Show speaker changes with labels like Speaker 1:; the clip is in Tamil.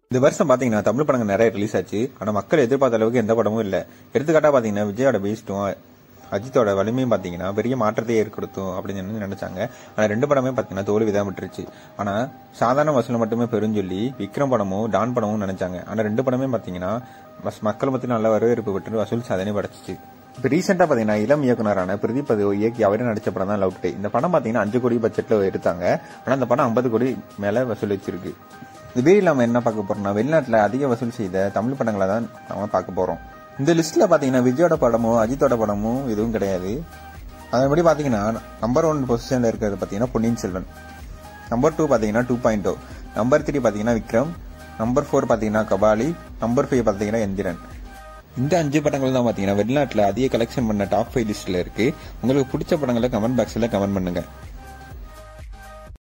Speaker 1: இந்த வருஷம் பாத்தீங்கன்னா தமிழ் படங்கள் நிறைய ரிலீஸ் ஆச்சு ஆனா மக்கள் எதிர்பார்த்த அளவுக்கு எந்த படமும் இல்ல எடுத்துக்காட்டா பாத்தீங்கன்னா விஜயோட பீஸ்டும் அஜித்தோட வலிமையும் பாத்தீங்கன்னா பெரிய மாற்றத்தை ஏற்படுத்தும் அப்படின்னு சொல்லி நினைச்சாங்க ஆனா ரெண்டு படமே பாத்தீங்கன்னா தோல்வி தான் விட்டுருச்சு ஆனா சாதாரண வசூல் மட்டுமே பெரும் சொல்லி விக்ரம் படமும் டான் படமும் நினைச்சாங்க ஆனா ரெண்டு படமே பாத்தீங்கன்னா மஸ்- மக்கள் மத்தியில் நல்ல வரவேற்பு பெற்று வசூல் சாதனை படைச்சிச்சு இப்போ ரீசெண்டாக பார்த்தீங்கன்னா இளம் இயக்குனரான பிரதீப் அது இயக்கி அவரே நடிச்ச படம் தான் லவ் டே இந்த படம் பார்த்தீங்கன்னா அஞ்சு கோடி பட்ஜெட்டில் எடுத்தாங்க ஆனால் அந்த படம் ஐம்பது கோடி மேலே வசூல் வச்சிருக்கு இதுவே இல்லாமல் என்ன பார்க்க போறோம்னா வெளிநாட்டில் அதிக வசூல் செய்த தமிழ் படங்களை தான் நம்ம பார்க்க போகிறோம் இந்த லிஸ்ட்டில் பார்த்தீங்கன்னா விஜயோட படமோ அஜித்தோட படமும் எதுவும் கிடையாது அதன்படி பார்த்தீங்கன்னா நம்பர் ஒன் பொசிஷனில் இருக்கிறது பார்த்தீங்கன்னா பொன்னியின் செல்வன் நம்பர் டூ பார்த்தீங்கன்னா two point two number three பார்த்தீங்கன்னா விக்ரம் நம்பர் ஃபோர் பார்த்தீங்கன்னா கபாலி நம்பர் ஃபைவ் பார்த்தீங்கன்னா எந்திரன் இந்த அஞ்சு படங்கள் தான் பார்த்தீங்கன்னா வெளிநாட்டில் அதிக கலெக்ஷன் பண்ண டாப் ஃபைவ் லிஸ்ட்டில் இருக்கு உங்களுக்கு பிடிச்ச படங்களை கமெண்ட் பாக்ஸில் கமெண்ட் பண்ணுங்க